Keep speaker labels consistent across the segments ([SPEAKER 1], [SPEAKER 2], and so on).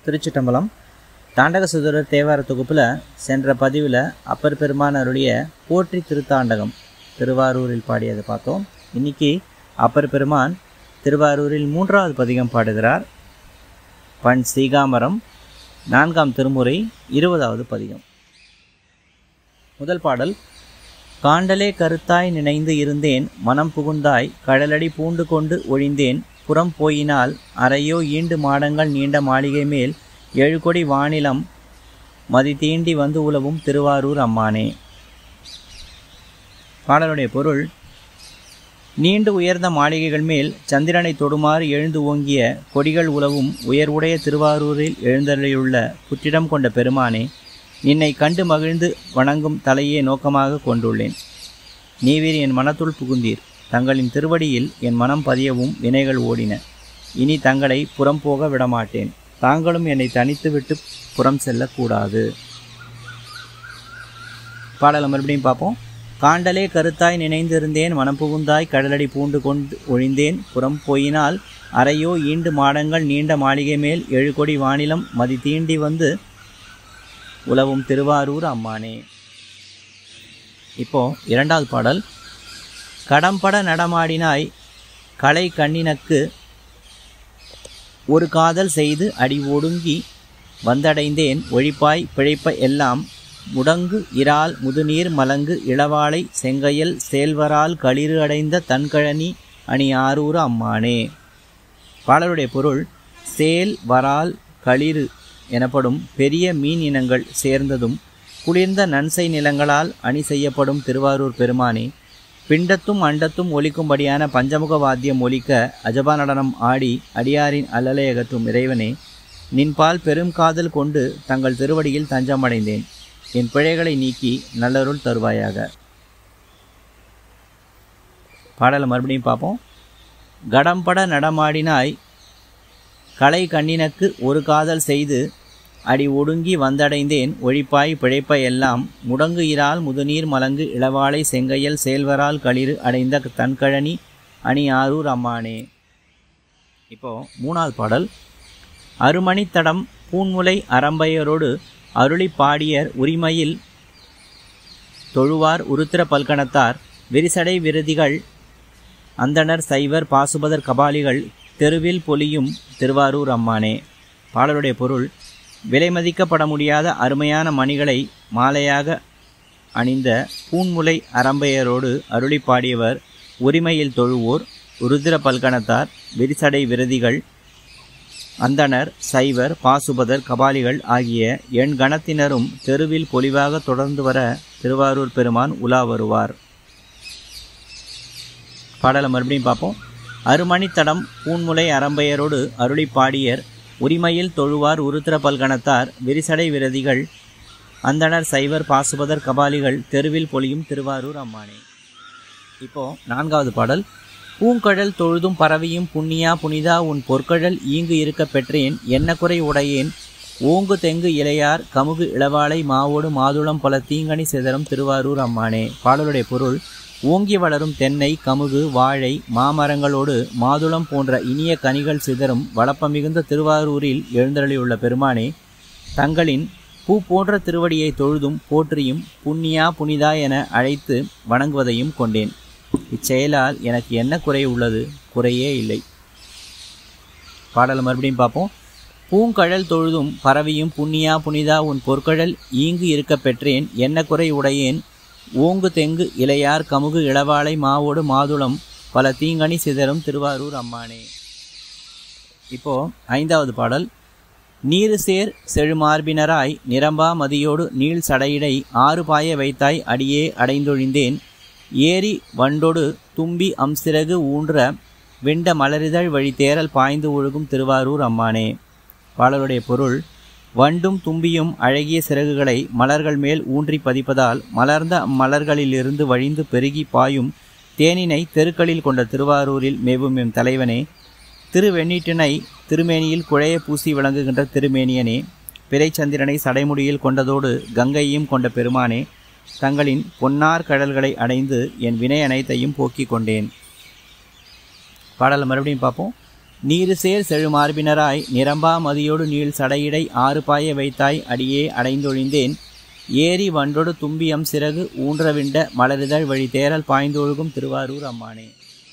[SPEAKER 1] திருச்சிட்டம்பலம் தாண்டக சுதரர் தேவார தொகுப்பில் சென்ற பதிவில் அப்பர் பெருமான் அருளிய போற்றி திருத்தாண்டகம் திருவாரூரில் பாடியதை பார்த்தோம் இன்னைக்கு அப்பர் பெருமான் திருவாரூரில் மூன்றாவது பதிகம் பாடுகிறார் பண் சீகாமரம் நான்காம் திருமுறை இருபதாவது பதிகம் முதல் பாடல் காண்டலே கருத்தாய் நினைந்து இருந்தேன் மனம் புகுந்தாய் கடலடி பூண்டு கொண்டு ஒழிந்தேன் புறம் போயினால் அறையோ ஈண்டு மாடங்கள் நீண்ட மாளிகை மேல் ஏழு கொடி வானிலம் மதி தீண்டி வந்து உலவும் திருவாரூர் அம்மானே பாடலுடைய பொருள் நீண்டு உயர்ந்த மாளிகைகள் மேல் சந்திரனை தொடுமாறு எழுந்து ஓங்கிய கொடிகள் உலவும் உயர்வுடைய திருவாரூரில் எழுந்தருளியுள்ள புற்றிடம் கொண்ட பெருமானே நின்னை கண்டு மகிழ்ந்து வணங்கும் தலையே நோக்கமாக கொண்டுள்ளேன் நீவீர் என் மனத்துள் புகுந்தீர் தங்களின் திருவடியில் என் மனம் பதியவும் வினைகள் ஓடின இனி தங்களை புறம் போக விடமாட்டேன் தாங்களும் என்னை தனித்து விட்டு புறம் செல்லக்கூடாது பாடலை மறுபடியும் பார்ப்போம் காண்டலே கருத்தாய் நினைந்திருந்தேன் மனம் புகுந்தாய் கடலடி பூண்டு கொண்டு ஒழிந்தேன் புறம் போயினால் அறையோ ஈண்டு மாடங்கள் நீண்ட மாளிகை மேல் ஏழு கொடி வானிலம் மதி தீண்டி வந்து உலவும் திருவாரூர் அம்மானே இப்போ இரண்டாவது பாடல் கடம்பட நடமாடினாய் கலை கண்ணினக்கு ஒரு காதல் செய்து அடி ஒடுங்கி வந்தடைந்தேன் ஒழிப்பாய் பிழைப்ப எல்லாம் முடங்கு இறால் முதுநீர் மலங்கு இளவாளை செங்கையல் சேல்வரால் களிறு அடைந்த தன்கழனி அணி ஆரூர் அம்மானே பாடலுடைய பொருள் சேல் வரால் களிறு எனப்படும் பெரிய மீன் இனங்கள் சேர்ந்ததும் குளிர்ந்த நன்சை நிலங்களால் அணி செய்யப்படும் திருவாரூர் பெருமானே பிண்டத்தும் அண்டத்தும் ஒலிக்கும்படியான பஞ்சமுக வாத்தியம் ஒலிக்க அஜபா நடனம் ஆடி அடியாரின் அல்லலை அகற்றும் இறைவனே நின்பால் பெரும் காதல் கொண்டு தங்கள் திருவடியில் தஞ்சமடைந்தேன் என் பிழைகளை நீக்கி நல்லருள் தருவாயாக பாடலை மறுபடியும் பார்ப்போம் கடம்பட நடமாடினாய் கலை கண்ணினக்கு ஒரு காதல் செய்து அடி ஒடுங்கி வந்தடைந்தேன் ஒழிப்பாய் பிழைப்ப எல்லாம் முடங்கு இறால் முதுநீர் மலங்கு இளவாளை செங்கையல் சேல்வரால் களிறு அடைந்த தன்கழனி அணி ஆரூர் அம்மானே இப்போ மூணாவது பாடல் அருமணித்தடம் பூன்முலை அரம்பையரோடு அருளி பாடியர் உரிமையில் தொழுவார் உருத்திர பல்கணத்தார் விரிசடை விருதிகள் அந்தணர் சைவர் பாசுபதர் கபாலிகள் தெருவில் பொலியும் திருவாரூர் அம்மானே பாடலுடைய பொருள் விலை மதிக்கப்பட முடியாத அருமையான மணிகளை மாலையாக அணிந்த பூன்முலை அரம்பையரோடு அருளி பாடியவர் உரிமையில் தொழுவோர் உருத்திர பல்கணத்தார் விரிசடை விரதிகள் அந்தணர் சைவர் பாசுபதர் கபாலிகள் ஆகிய எண் கணத்தினரும் தெருவில் பொலிவாக தொடர்ந்து வர திருவாரூர் பெருமான் உலா வருவார் பாடலை மறுபடியும் பார்ப்போம் அருமணித்தடம் பூன்முலை அரம்பையரோடு அருளி பாடியர் உரிமையில் தொழுவார் உருத்திர பல்கணத்தார் விரிசடை விரதிகள் அந்தணர் சைவர் பாசுபதர் கபாலிகள் தெருவில் பொலியும் திருவாரூர் அம்மானே இப்போ நான்காவது பாடல் பூங்கழல் தொழுதும் பரவியும் புண்ணியா புனிதா உன் பொற்கழல் ஈங்கு இருக்க பெற்றேன் என்ன குறை உடையேன் ஓங்கு தெங்கு இளையார் கமுகு இளவாளை மாவோடு மாதுளம் பல தீங்கனி சிதறும் திருவாரூர் அம்மானே பாடலுடைய பொருள் ஓங்கி வளரும் தென்னை கமுகு வாழை மாமரங்களோடு மாதுளம் போன்ற இனிய கனிகள் சிதறும் வளப்ப மிகுந்த திருவாரூரில் எழுந்தருளியுள்ள பெருமானே தங்களின் பூ போன்ற திருவடியை தொழுதும் போற்றியும் புண்ணியா புனிதா என அழைத்து வணங்குவதையும் கொண்டேன் இச்செயலால் எனக்கு என்ன குறை உள்ளது குறையே இல்லை பாடலை மறுபடியும் பார்ப்போம் பூங்கழல் தொழுதும் பரவியும் புண்ணியா புனிதா உன் பொற்கழல் ஈங்கு இருக்க பெற்றேன் என்ன குறை உடையேன் ஓங்கு தெங்கு இளையார் கமுகு இளவாளை மாவோடு மாதுளம் பல தீங்கனி சிதறும் திருவாரூர் அம்மானே இப்போ ஐந்தாவது பாடல் நீரு சேர் செழுமார்பினராய் நிரம்பா மதியோடு நீள் சடையிடை ஆறு பாய வைத்தாய் அடியே அடைந்தொழிந்தேன் ஏரி வண்டொடு தும்பி அம்சிறகு ஊன்ற வெண்ட மலரிதழ் வழி தேரல் பாய்ந்து ஒழுகும் திருவாரூர் அம்மானே பாடலுடைய பொருள் வண்டும் தும்பியும் அழகிய சிறகுகளை மலர்கள் மேல் ஊன்றி பதிப்பதால் மலர்ந்த மலர்களிலிருந்து வழிந்து பெருகி பாயும் தேனினை தெருக்களில் கொண்ட திருவாரூரில் மேவும் எம் தலைவனே திருவெண்ணீட்டினை திருமேனியில் குழைய பூசி விளங்குகின்ற திருமேனியனே பிறைச்சந்திரனை சடைமுடியில் கொண்டதோடு கங்கையும் கொண்ட பெருமானே தங்களின் பொன்னார் கடல்களை அடைந்து என் வினை அனைத்தையும் போக்கிக் கொண்டேன் பாடலை மறுபடியும் பார்ப்போம் நீருசேர் செழுமார்பினராய் நிரம்பா மதியோடு நீள் சடையிடை ஆறு பாய வைத்தாய் அடியே அடைந்தொழிந்தேன் ஏரி வண்டொடு தும்பியம் சிறகு ஊன்றவிண்ட மலரிதழ் வழி தேரல் பாய்ந்தொழுகும் திருவாரூர் அம்மானே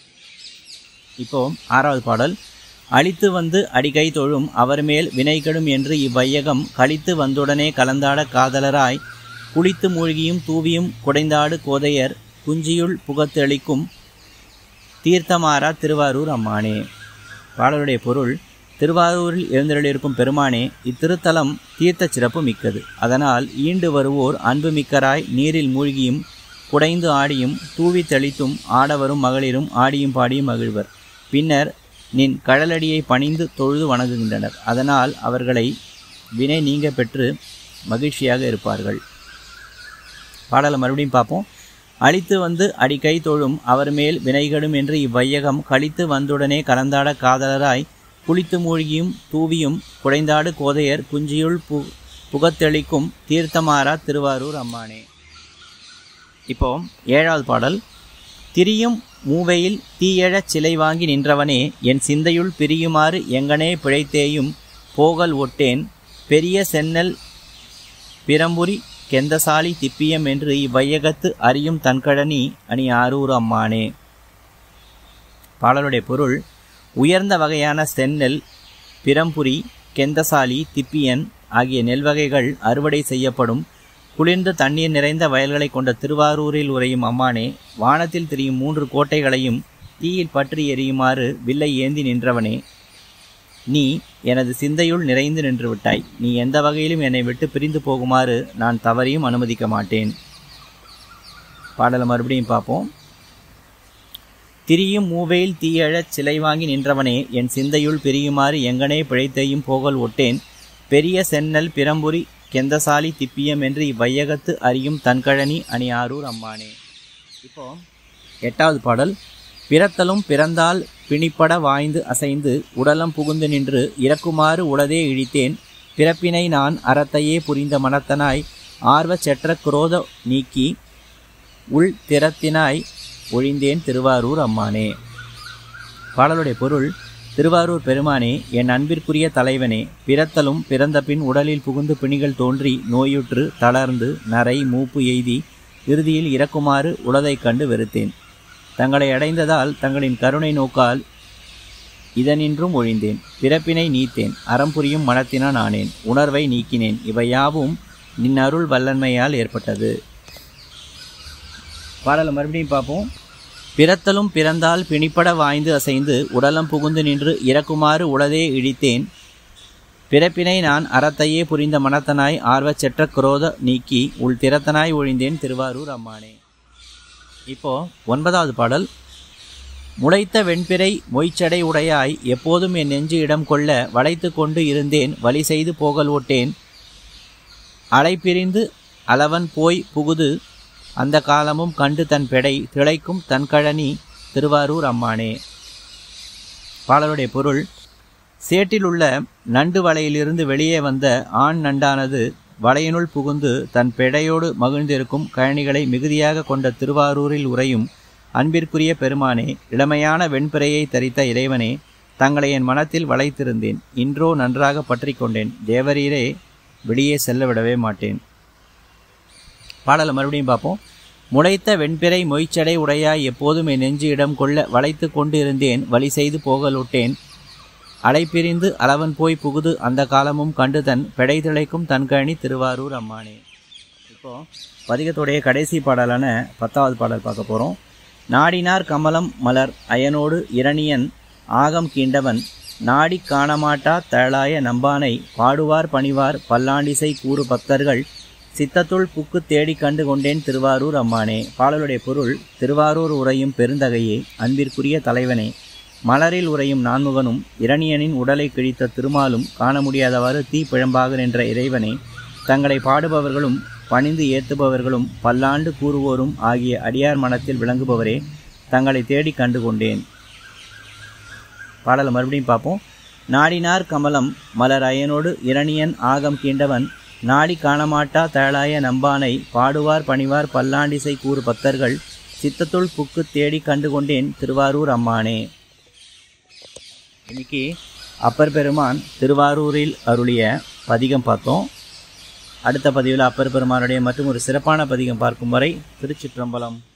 [SPEAKER 1] இப்போ ஆறாவது பாடல் அழித்து வந்து அடிகை தொழும் அவர் மேல் வினைகடும் என்று இவ்வையகம் கழித்து வந்துடனே கலந்தாட காதலராய் குளித்து மூழ்கியும் தூவியும் குடைந்தாடு கோதையர் குஞ்சியுள் புகத்தளிக்கும் தீர்த்தமாரா திருவாரூர் அம்மானே பாடலுடைய பொருள் திருவாரூரில் எழுந்தருளிருக்கும் பெருமானே இத்திருத்தலம் தீர்த்த சிறப்பு மிக்கது அதனால் ஈண்டு வருவோர் அன்பு மிக்கராய் நீரில் மூழ்கியும் குடைந்து ஆடியும் தூவி தெளித்தும் ஆடவரும் மகளிரும் ஆடியும் பாடியும் மகிழ்வர் பின்னர் நின் கடலடியை பணிந்து தொழுது வணங்குகின்றனர் அதனால் அவர்களை வினை நீங்க பெற்று மகிழ்ச்சியாக இருப்பார்கள் பாடலை மறுபடியும் பார்ப்போம் அழித்து வந்து அடிக்கை தொழும் அவர் மேல் வினைகடும் என்று இவ்வையகம் கழித்து வந்துடனே கலந்தாட காதலராய் குளித்து மூழ்கியும் தூவியும் குடைந்தாடு கோதையர் குஞ்சியுள் பு புகத்தெளிக்கும் தீர்த்தமாரா திருவாரூர் அம்மானே இப்போ ஏழாவது பாடல் திரியும் மூவையில் தீயழச் சிலை வாங்கி நின்றவனே என் சிந்தையுள் பிரியுமாறு எங்கனே பிழைத்தேயும் போகல் ஒட்டேன் பெரிய சென்னல் பிரம்புரி கெந்தசாலி திப்பியம் என்று இவ்வையகத்து அறியும் தன்கழனி அணி ஆரூர் அம்மானே பாடலுடைய பொருள் உயர்ந்த வகையான செந்நெல் பிரம்புரி கெந்தசாலி திப்பியன் ஆகிய நெல் வகைகள் அறுவடை செய்யப்படும் குளிர்ந்த தண்ணீர் நிறைந்த வயல்களை கொண்ட திருவாரூரில் உறையும் அம்மானே வானத்தில் திரியும் மூன்று கோட்டைகளையும் தீயில் பற்றி எரியுமாறு வில்லை ஏந்தி நின்றவனே நீ எனது சிந்தையுள் நிறைந்து நின்று விட்டாய் நீ எந்த வகையிலும் என்னை விட்டு பிரிந்து போகுமாறு நான் தவறையும் அனுமதிக்க மாட்டேன் பாடலை மறுபடியும் பார்ப்போம் திரியும் மூவையில் தீயழச் சிலை வாங்கி நின்றவனே என் சிந்தையுள் பிரியுமாறு எங்கனே பிழைத்தையும் போகல் ஒட்டேன் பெரிய சென்னல் பிரம்புரி கெந்தசாலி திப்பியம் என்று இவ்வையகத்து அறியும் தன்கழனி அணியாரூர் அம்மானே இப்போ எட்டாவது பாடல் பிறத்தலும் பிறந்தால் பிணிப்பட வாய்ந்து அசைந்து உடலம் புகுந்து நின்று இறக்குமாறு உளதே இழித்தேன் பிறப்பினை நான் அறத்தையே புரிந்த மனத்தனாய் ஆர்வச் செற்ற குரோத நீக்கி உள் திறத்தினாய் ஒழிந்தேன் திருவாரூர் அம்மானே பாடலுடைய பொருள் திருவாரூர் பெருமானே என் அன்பிற்குரிய தலைவனே பிறத்தலும் பிறந்தபின் உடலில் புகுந்து பிணிகள் தோன்றி நோயுற்று தளர்ந்து நரை மூப்பு எய்தி இறுதியில் இறக்குமாறு உளதைக் கண்டு வெறுத்தேன் தங்களை அடைந்ததால் தங்களின் கருணை நோக்கால் இதனின்றும் ஒழிந்தேன் பிறப்பினை நீத்தேன் அறம்புரியும் மனத்தினான் ஆனேன் உணர்வை நீக்கினேன் இவை யாவும் நின் அருள் வல்லன்மையால் ஏற்பட்டது பாடலை மறுபடியும் பார்ப்போம் பிறத்தலும் பிறந்தால் பிணிப்பட வாய்ந்து அசைந்து உடலம் புகுந்து நின்று இறக்குமாறு உளதே இழித்தேன் பிறப்பினை நான் அறத்தையே புரிந்த மனத்தனாய் ஆர்வச் செற்ற குரோத நீக்கி உள் திறத்தனாய் ஒழிந்தேன் திருவாரூர் அம்மானே இப்போ ஒன்பதாவது பாடல் முளைத்த வெண்பிறை மொய்ச்சடை உடையாய் எப்போதும் என் நெஞ்சு இடம் கொள்ள வளைத்து கொண்டு இருந்தேன் வழி செய்து போகல் ஓட்டேன் அலைப்பிரிந்து அளவன் போய் புகுது அந்த காலமும் கண்டு தன் பெடை திளைக்கும் தன் கழனி திருவாரூர் அம்மானே பாடலுடைய பொருள் சேற்றில் உள்ள நண்டு வலையிலிருந்து வெளியே வந்த ஆண் நண்டானது வலையினுள் புகுந்து தன் பெடையோடு மகிழ்ந்திருக்கும் கழனிகளை மிகுதியாக கொண்ட திருவாரூரில் உறையும் அன்பிற்குரிய பெருமானே இளமையான வெண்பிறையை தரித்த இறைவனே தங்களை என் மனத்தில் வளைத்திருந்தேன் இன்றோ நன்றாக பற்றி கொண்டேன் தேவரீரே வெளியே செல்ல விடவே மாட்டேன் பாடலை மறுபடியும் பார்ப்போம் முளைத்த வெண்பிறை மொய்ச்சடை உடையாய் எப்போதும் என் நெஞ்சு இடம் கொள்ள வளைத்து கொண்டு இருந்தேன் வழி செய்து போகலுட்டேன் அலைப்பிரிந்து அளவன் போய் புகுது அந்த காலமும் கண்டு தன் பெடை திளைக்கும் தன்கழனி திருவாரூர் அம்மானே இப்போ பதிகத்துடைய கடைசி பாடலான பத்தாவது பாடல் பார்க்க போகிறோம் நாடினார் கமலம் மலர் அயனோடு இரணியன் ஆகம் கீண்டவன் நாடி காணமாட்டா தழலாய நம்பானை பாடுவார் பணிவார் பல்லாண்டிசை கூறு பக்தர்கள் சித்தத்துள் புக்கு தேடி கண்டு கொண்டேன் திருவாரூர் அம்மானே பாடலுடைய பொருள் திருவாரூர் உரையும் பெருந்தகையே அன்பிற்குரிய தலைவனே மலரில் உறையும் நான்முகனும் இரணியனின் உடலை கிழித்த திருமாலும் காண முடியாதவாறு தீ பிழம்பாக நின்ற இறைவனே தங்களை பாடுபவர்களும் பணிந்து ஏத்துபவர்களும் பல்லாண்டு கூறுவோரும் ஆகிய அடியார் மனத்தில் விளங்குபவரே தங்களை தேடி கண்டு கொண்டேன் பாடலை மறுபடியும் பார்ப்போம் நாடினார் கமலம் மலர் அயனோடு இரணியன் ஆகம் கீண்டவன் நாடி காணமாட்டா தழலாய நம்பானை பாடுவார் பணிவார் பல்லாண்டிசை கூறு பக்தர்கள் சித்தத்துள் புக்கு தேடி கண்டு கொண்டேன் திருவாரூர் அம்மானே இன்னைக்கு அப்பர் பெருமான் திருவாரூரில் அருளிய பதிகம் பார்த்தோம் அடுத்த பதிவில் அப்பர் பெருமானுடைய மற்றும் ஒரு சிறப்பான பதிகம் பார்க்கும் வரை திருச்சிற்றம்பலம்